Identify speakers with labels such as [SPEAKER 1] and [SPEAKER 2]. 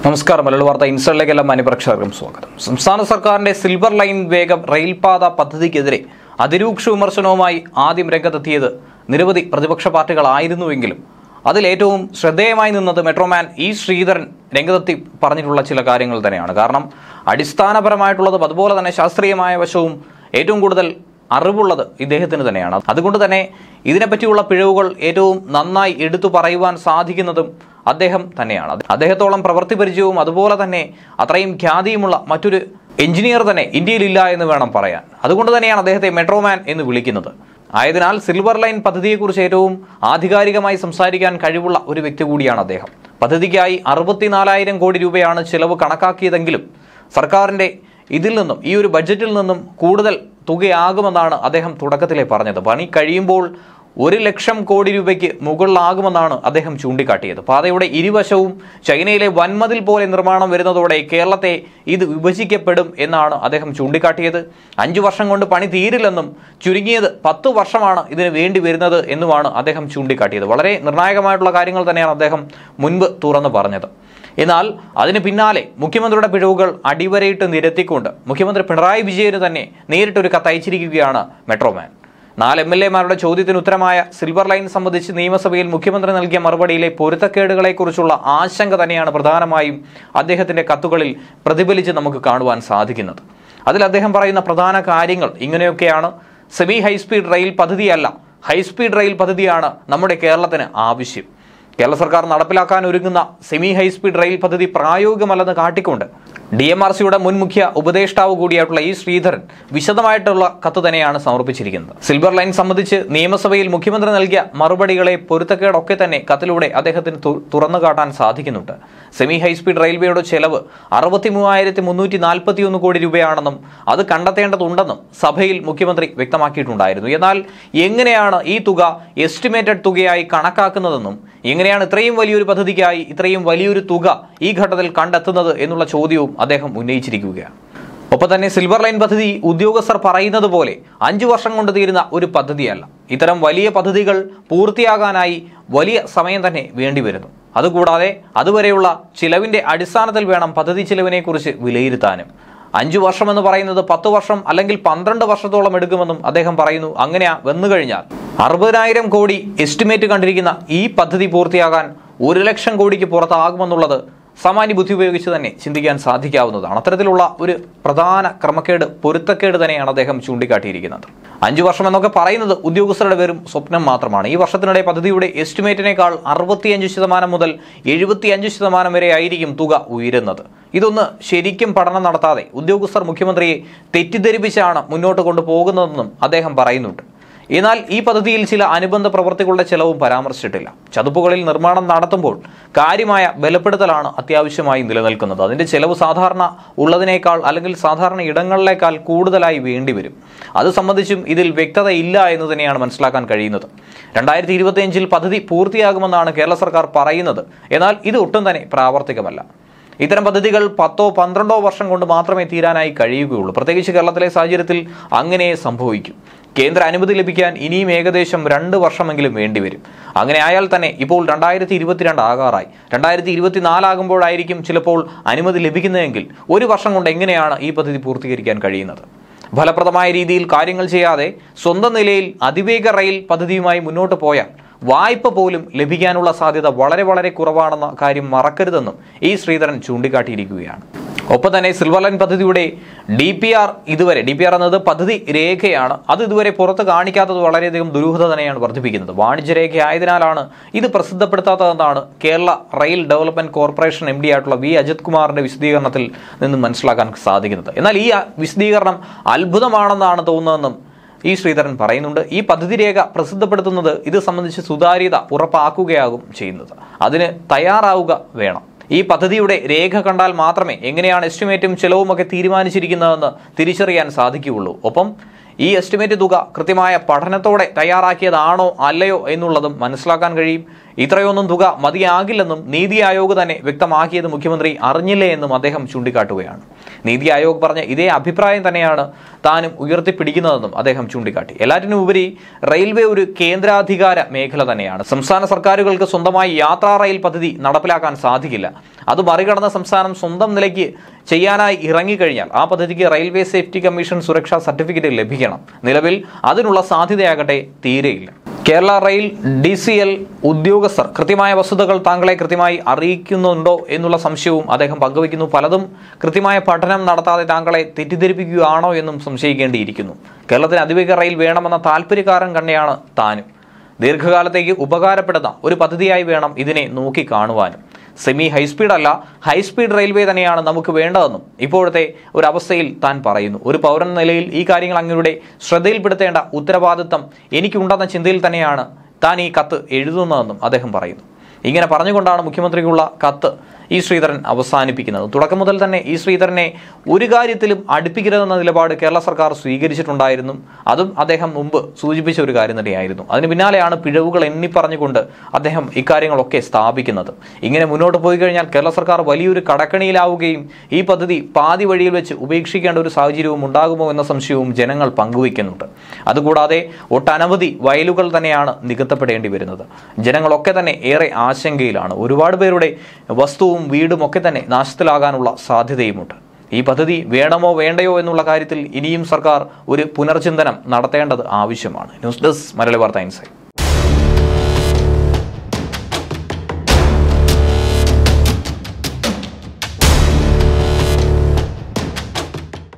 [SPEAKER 1] നമസ്കാരം മലയാള വാർത്ത ഇൻസൈഡിലേക്ക് എല്ലാ മാന്യപ്രേക്ഷകർക്കും സ്വാഗതം സംസ്ഥാന സർക്കാരിന്റെ സിൽവർ ലൈൻ വേഗം റെയിൽപാത പദ്ധതിക്കെതിരെ അതിരൂക്ഷ വിമർശനവുമായി ആദ്യം രംഗത്തെത്തിയത് നിരവധി പ്രതിപക്ഷ പാർട്ടികളായിരുന്നുവെങ്കിലും അതിലേറ്റവും ശ്രദ്ധേയമായി നിന്നത് മെട്രോമാൻ ഇ ശ്രീധരൻ രംഗത്തെത്തി പറഞ്ഞിട്ടുള്ള ചില കാര്യങ്ങൾ തന്നെയാണ് കാരണം അടിസ്ഥാനപരമായിട്ടുള്ളതും അതുപോലെ തന്നെ ശാസ്ത്രീയമായ വശവും ഏറ്റവും കൂടുതൽ അറിവുള്ളത് ഇദ്ദേഹത്തിന് തന്നെയാണ് അതുകൊണ്ട് തന്നെ ഇതിനെപ്പറ്റിയുള്ള പിഴവുകൾ ഏറ്റവും നന്നായി എടുത്തു പറയുവാൻ സാധിക്കുന്നതും അദ്ദേഹം തന്നെയാണ് അത് അദ്ദേഹത്തോളം പ്രവൃത്തി പരിചയവും അതുപോലെ തന്നെ അത്രയും ഖ്യാതിയുമുള്ള മറ്റൊരു എഞ്ചിനീയർ തന്നെ ഇന്ത്യയിലില്ല എന്ന് വേണം പറയാൻ അതുകൊണ്ട് തന്നെയാണ് അദ്ദേഹത്തെ മെട്രോമാൻ എന്ന് വിളിക്കുന്നത് ആയതിനാൽ സിൽവർ ലൈൻ പദ്ധതിയെക്കുറിച്ച് ഏറ്റവും ആധികാരികമായി സംസാരിക്കാൻ കഴിവുള്ള ഒരു വ്യക്തി കൂടിയാണ് അദ്ദേഹം പദ്ധതിക്കായി അറുപത്തിനാലായിരം കോടി രൂപയാണ് ചിലവ് കണക്കാക്കിയതെങ്കിലും സർക്കാരിന്റെ ഇതിൽ നിന്നും ഈ ഒരു ബഡ്ജറ്റിൽ നിന്നും കൂടുതൽ തുകയാകുമെന്നാണ് അദ്ദേഹം തുടക്കത്തിലെ പറഞ്ഞത് പണി കഴിയുമ്പോൾ ഒരു ലക്ഷം കോടി രൂപയ്ക്ക് മുകളിലാകുമെന്നാണ് അദ്ദേഹം ചൂണ്ടിക്കാട്ടിയത് പാതയുടെ ഇരുവശവും ചൈനയിലെ വൻമതിൽ പോലെ നിർമ്മാണം വരുന്നതോടെ കേരളത്തെ ഇത് വിഭജിക്കപ്പെടും എന്നാണ് അദ്ദേഹം ചൂണ്ടിക്കാട്ടിയത് അഞ്ചു വർഷം കൊണ്ട് പണി തീരില്ലെന്നും ചുരുങ്ങിയത് പത്ത് വർഷമാണ് ഇതിന് വേണ്ടി വരുന്നത് എന്നുമാണ് അദ്ദേഹം ചൂണ്ടിക്കാട്ടിയത് വളരെ നിർണായകമായിട്ടുള്ള കാര്യങ്ങൾ തന്നെയാണ് അദ്ദേഹം മുൻപ് തുറന്നു പറഞ്ഞത് എന്നാൽ അതിന് പിന്നാലെ മുഖ്യമന്ത്രിയുടെ പിഴവുകൾ അടിവരയിട്ട് നിരത്തിക്കൊണ്ട് മുഖ്യമന്ത്രി പിണറായി വിജയന് തന്നെ നേരിട്ടൊരു കത്തയച്ചിരിക്കുകയാണ് മെട്രോമാൻ നാല് എം എൽ എമാരുടെ ചോദ്യത്തിന് ഉത്തരമായ സിൽവർ ലൈൻ സംബന്ധിച്ച് നിയമസഭയിൽ മുഖ്യമന്ത്രി നൽകിയ മറുപടിയിലെ പൊരുത്തക്കേടുകളെക്കുറിച്ചുള്ള ആശങ്ക തന്നെയാണ് പ്രധാനമായും അദ്ദേഹത്തിന്റെ കത്തുകളിൽ പ്രതിഫലിച്ച് നമുക്ക് കാണുവാൻ സാധിക്കുന്നത് അതിൽ അദ്ദേഹം പറയുന്ന പ്രധാന കാര്യങ്ങൾ ഇങ്ങനെയൊക്കെയാണ് സെമി ഹൈസ്പീഡ് റെയിൽ പദ്ധതിയല്ല ഹൈസ്പീഡ് റെയിൽ പദ്ധതിയാണ് നമ്മുടെ കേരളത്തിന് ആവശ്യം കേരള സർക്കാർ നടപ്പിലാക്കാൻ ഒരുങ്ങുന്ന സെമി ഹൈസ്പീഡ് റെയിൽ പദ്ധതി പ്രായോഗികമല്ലെന്ന് കാട്ടിക്കൊണ്ട് ഡി എം ആർ സിയുടെ മുൻ മുഖ്യ ഉപദേഷ്ടാവ് കൂടിയായിട്ടുള്ള ഈ ശ്രീധരൻ വിശദമായിട്ടുള്ള കത്ത് തന്നെയാണ് സമർപ്പിച്ചിരിക്കുന്നത് സിൽവർ ലൈൻ സംബന്ധിച്ച് നിയമസഭയിൽ മുഖ്യമന്ത്രി നൽകിയ മറുപടികളെ പൊരുത്തക്കേടൊക്കെ തന്നെ കത്തിലൂടെ അദ്ദേഹത്തിന് തു- തുറന്നു കാട്ടാൻ സാധിക്കുന്നുണ്ട് സെമി ഹൈസ്പീഡ് റെയിൽവേയുടെ ചെലവ് അറുപത്തി മൂവായിരത്തി മുന്നൂറ്റി നാൽപ്പത്തി ഒന്ന് കോടി രൂപയാണെന്നും അത് കണ്ടെത്തേണ്ടതുണ്ടെന്നും സഭയിൽ മുഖ്യമന്ത്രി വ്യക്തമാക്കിയിട്ടുണ്ടായിരുന്നു എന്നാൽ എങ്ങനെയാണ് ഈ തുക എസ്റ്റിമേറ്റഡ് തുകയായി കണക്കാക്കുന്നതെന്നും എങ്ങനെയാണ് ഇത്രയും വലിയൊരു പദ്ധതിക്കായി ഇത്രയും വലിയൊരു തുക ഈ ഘട്ടത്തിൽ കണ്ടെത്തുന്നത് എന്നുള്ള ചോദ്യവും അദ്ദേഹം ഉന്നയിച്ചിരിക്കുകയാണ് ഒപ്പം തന്നെ സിൽവർ ലൈൻ പദ്ധതി ഉദ്യോഗസ്ഥർ പറയുന്നത് പോലെ അഞ്ചു വർഷം കൊണ്ട് തീരുന്ന ഒരു പദ്ധതിയല്ല ഇത്തരം വലിയ പദ്ധതികൾ പൂർത്തിയാകാനായി വലിയ സമയം തന്നെ വേണ്ടിവരുന്നു അതുകൂടാതെ അതുവരെയുള്ള ചിലവിന്റെ അടിസ്ഥാനത്തിൽ വേണം പദ്ധതി ചിലവിനെക്കുറിച്ച് വിലയിരുത്താനും അഞ്ചു വർഷം എന്ന് പറയുന്നത് പത്ത് വർഷം അല്ലെങ്കിൽ പന്ത്രണ്ട് വർഷത്തോളം എടുക്കുമെന്നും അദ്ദേഹം പറയുന്നു അങ്ങനെ വന്നു കഴിഞ്ഞാൽ അറുപതിനായിരം കോടി എസ്റ്റിമേറ്റ് കണ്ടിരിക്കുന്ന ഈ പദ്ധതി പൂർത്തിയാകാൻ ഒരു ലക്ഷം കോടിക്ക് പുറത്താകുമെന്നുള്ളത് സാമാന്യ ബുദ്ധി ഉപയോഗിച്ച് തന്നെ ചിന്തിക്കാൻ സാധിക്കാവുന്നതാണ് അത്തരത്തിലുള്ള ഒരു പ്രധാന ക്രമക്കേട് പൊരുത്തക്കേട് തന്നെയാണ് അദ്ദേഹം ചൂണ്ടിക്കാട്ടിയിരിക്കുന്നത് അഞ്ചു വർഷം എന്നൊക്കെ പറയുന്നത് ഉദ്യോഗസ്ഥരുടെ വെറും സ്വപ്നം മാത്രമാണ് ഈ വർഷത്തിനിടെ പദ്ധതിയുടെ എസ്റ്റിമേറ്റിനേക്കാൾ അറുപത്തിയഞ്ച് ശതമാനം മുതൽ എഴുപത്തിയഞ്ച് ശതമാനം വരെ ആയിരിക്കും തുക ഉയരുന്നത് ഇതൊന്ന് ശരിക്കും പഠനം നടത്താതെ ഉദ്യോഗസ്ഥർ മുഖ്യമന്ത്രിയെ തെറ്റിദ്ധരിപ്പിച്ചാണ് മുന്നോട്ട് കൊണ്ടുപോകുന്നതെന്നും അദ്ദേഹം പറയുന്നുണ്ട് എന്നാൽ ഈ പദ്ധതിയിൽ ചില അനുബന്ധ പ്രവൃത്തികളുടെ ചെലവും പരാമർശിച്ചിട്ടില്ല ചതുപ്പുകളിൽ നിർമ്മാണം നടത്തുമ്പോൾ കാര്യമായ ബലപ്പെടുത്തലാണ് അത്യാവശ്യമായി നിലനിൽക്കുന്നത് അതിന്റെ ചെലവ് സാധാരണ ഉള്ളതിനേക്കാൾ അല്ലെങ്കിൽ സാധാരണ ഇടങ്ങളിലേക്കാൾ കൂടുതലായി വേണ്ടിവരും അത് സംബന്ധിച്ചും ഇതിൽ വ്യക്തതയില്ല എന്ന് തന്നെയാണ് മനസ്സിലാക്കാൻ കഴിയുന്നത് രണ്ടായിരത്തി ഇരുപത്തിയഞ്ചിൽ പദ്ധതി പൂർത്തിയാകുമെന്നാണ് കേരള സർക്കാർ പറയുന്നത് എന്നാൽ ഇത് ഒട്ടും തന്നെ പ്രാവർത്തികമല്ല ഇത്തരം പദ്ധതികൾ പത്തോ പന്ത്രണ്ടോ വർഷം കൊണ്ട് മാത്രമേ തീരാനായി കഴിയുകയുള്ളൂ പ്രത്യേകിച്ച് കേരളത്തിലെ സാഹചര്യത്തിൽ അങ്ങനെ സംഭവിക്കും കേന്ദ്ര അനുമതി ലഭിക്കാൻ ഇനിയും ഏകദേശം രണ്ട് വർഷമെങ്കിലും വേണ്ടിവരും അങ്ങനെ ആയാൽ തന്നെ ഇപ്പോൾ രണ്ടായിരത്തി ഇരുപത്തിരണ്ട് ആകാറായി രണ്ടായിരത്തി ഇരുപത്തിനാലാകുമ്പോഴായിരിക്കും ചിലപ്പോൾ അനുമതി ലഭിക്കുന്നതെങ്കിൽ ഒരു വർഷം കൊണ്ട് എങ്ങനെയാണ് ഈ പദ്ധതി പൂർത്തീകരിക്കാൻ കഴിയുന്നത് ഫലപ്രദമായ രീതിയിൽ കാര്യങ്ങൾ ചെയ്യാതെ സ്വന്തം നിലയിൽ അതിവേഗ റെയിൽ പദ്ധതിയുമായി മുന്നോട്ട് പോയാൽ വായ്പ പോലും ലഭിക്കാനുള്ള സാധ്യത വളരെ വളരെ കുറവാണെന്ന കാര്യം മറക്കരുതെന്നും ഈ ശ്രീധരൻ ചൂണ്ടിക്കാട്ടിയിരിക്കുകയാണ് ഒപ്പം തന്നെ സിൽവർ ലൈൻ പദ്ധതിയുടെ ഡി പി ആർ ഇതുവരെ ഡി പി ആർ എന്നത് പദ്ധതി രേഖയാണ് അത് ഇതുവരെ പുറത്ത് കാണിക്കാത്തത് വളരെയധികം ദുരൂഹത തന്നെയാണ് വർദ്ധിപ്പിക്കുന്നത് വാണിജ്യ രേഖ ആയതിനാലാണ് ഇത് പ്രസിദ്ധപ്പെടുത്താത്തതെന്നാണ് Kerala rail development corporation M D ആയിട്ടുള്ള വി അജിത് കുമാറിന്റെ വിശദീകരണത്തിൽ നിന്നും മനസ്സിലാക്കാൻ സാധിക്കുന്നത് എന്നാൽ ഈ വിശദീകരണം അത്ഭുതമാണെന്നാണ് തോന്നുന്നതെന്നും ഈ ശ്രീധരൻ പറയുന്നുണ്ട് ഈ പദ്ധതി രേഖ പ്രസിദ്ധപ്പെടുത്തുന്നത് ഇത് സംബന്ധിച്ച് സുതാര്യത ഉറപ്പാക്കുകയാകും ചെയ്യുന്നത് അതിന് തയ്യാറാവുക വേണം ഈ പദ്ധതിയുടെ രേഖ കണ്ടാൽ മാത്രമേ എങ്ങനെയാണ് എസ്റ്റിമേറ്റും ചെലവുമൊക്കെ തീരുമാനിച്ചിരിക്കുന്നതെന്ന് തിരിച്ചറിയാൻ സാധിക്കുകയുള്ളൂ ഒപ്പം ഈ എസ്റ്റിമേറ്റ് തുക കൃത്യമായ പഠനത്തോടെ തയ്യാറാക്കിയതാണോ അല്ലയോ എന്നുള്ളതും മനസ്സിലാക്കാൻ കഴിയും ഇത്രയൊന്നും തുക മതിയാകില്ലെന്നും നീതി ആയോഗ് തന്നെ വ്യക്തമാക്കിയത് മുഖ്യമന്ത്രി അറിഞ്ഞില്ലേ എന്നും അദ്ദേഹം ചൂണ്ടിക്കാട്ടുകയാണ് നീതി ആയോഗ് പറഞ്ഞ ഇതേ അഭിപ്രായം തന്നെയാണ് താനും ഉയർത്തിപ്പിടിക്കുന്നതെന്നും അദ്ദേഹം ചൂണ്ടിക്കാട്ടി എല്ലാറ്റിനും ഉപരി റെയിൽവേ ഒരു കേന്ദ്രാധികാര മേഖല തന്നെയാണ് സംസ്ഥാന സർക്കാരുകൾക്ക് സ്വന്തമായി യാത്രാ റെയിൽ പദ്ധതി നടപ്പിലാക്കാൻ സാധിക്കില്ല അത് മറികടന്ന സംസ്ഥാനം സ്വന്തം നിലയ്ക്ക് ചെയ്യാനായി ഇറങ്ങിക്കഴിഞ്ഞാൽ ആ പദ്ധതിക്ക് റെയിൽവേ സേഫ്റ്റി കമ്മീഷൻ സുരക്ഷാ സർട്ടിഫിക്കറ്റ് ലഭിക്കണം നിലവിൽ അതിനുള്ള സാധ്യതയാകട്ടെ തീരെയില്ല Kerala rail D C L ഉദ്യോഗസ്ഥർ കൃത്യമായ വസ്തുതകൾ താങ്കളെ കൃത്യമായി അറിയിക്കുന്നുണ്ടോ എന്നുള്ള സംശയവും അദ്ദേഹം പങ്കുവയ്ക്കുന്നു പലതും കൃത്യമായ പഠനം നടത്താതെ താങ്കളെ തെറ്റിദ്ധരിപ്പിക്കുകയാണോ എന്നും സംശയിക്കേണ്ടിയിരിക്കുന്നു കേരളത്തിന് അതിവേഗ റെയിൽ വേണമെന്ന താല്പര്യക്കാരൻ തന്നെയാണ് താനും ദീർഘകാലത്തേക്ക് ഉപകാരപ്പെടുന്ന ഒരു പദ്ധതിയായി വേണം ഇതിനെ നോക്കി കാണുവാനും സെമി ഹൈസ്പീഡ് അല്ല ഹൈസ്പീഡ് റെയിൽവേ തന്നെയാണ് നമുക്ക് വേണ്ടതെന്നും ഇപ്പോഴത്തെ ഒരു അവസ്ഥയിൽ താൻ പറയുന്നു ഒരു പൗരൻ എന്ന നിലയിൽ ഈ കാര്യങ്ങൾ അങ്ങയുടെ ശ്രദ്ധയിൽപ്പെടുത്തേണ്ട ഉത്തരവാദിത്തം എനിക്കുണ്ടെന്ന ചിന്തയിൽ തന്നെയാണ് താൻ ഈ കത്ത് എഴുതുന്നതെന്നും അദ്ദേഹം പറയുന്നു ഇങ്ങനെ പറഞ്ഞുകൊണ്ടാണ് മുഖ്യമന്ത്രിക്കുള്ള കത്ത് ഇ ശ്രീധരൻ അവസാനിപ്പിക്കുന്നത് തുടക്കം മുതൽ തന്നെ ഇ ശ്രീധരനെ ഒരു കാര്യത്തിലും അടുപ്പിക്കരുതെന്ന നിലപാട് കേരള സർക്കാർ സ്വീകരിച്ചിട്ടുണ്ടായിരുന്നു അതും അദ്ദേഹം മുമ്പ് സൂചിപ്പിച്ച ഒരു കാര്യം തന്നെയായിരുന്നു അതിന് പിന്നാലെയാണ് പിഴവുകൾ എണ്ണി പറഞ്ഞുകൊണ്ട് അദ്ദേഹം ഇക്കാര്യങ്ങളൊക്കെ സ്ഥാപിക്കുന്നത് ഇങ്ങനെ മുന്നോട്ട് പോയി കഴിഞ്ഞാൽ കേരള സർക്കാർ വലിയൊരു കടക്കണിയിലാവുകയും ഈ പദ്ധതി പാതി വഴിയിൽ വെച്ച് ഉപേക്ഷിക്കേണ്ട ഒരു സാഹചര്യവും ഉണ്ടാകുമോ എന്ന സംശയവും ജനങ്ങൾ പങ്കുവയ്ക്കുന്നുണ്ട് അതുകൂടാതെ ഒട്ടനവധി വയലുകൾ തന്നെയാണ് നികത്തപ്പെടേണ്ടി വരുന്നത് ജനങ്ങളൊക്കെ തന്നെ ഏറെ ആശങ്കയിലാണ് ഒരുപാട് പേരുടെ വസ്തുവും വീടും ഒക്കെ തന്നെ നാശത്തിലാകാനുള്ള സാധ്യതയുമുണ്ട് ഈ പദ്ധതി വേണമോ വേണ്ടയോ എന്നുള്ള കാര്യത്തിൽ ഇനിയും സർക്കാർ ഒരു പുനർചിന്തനം നടത്തേണ്ടത് ആവശ്യമാണ് ന്യൂസ് ഡെസ്ക് മലയാളി വാർത്ത ഇൻസൈറ്റ്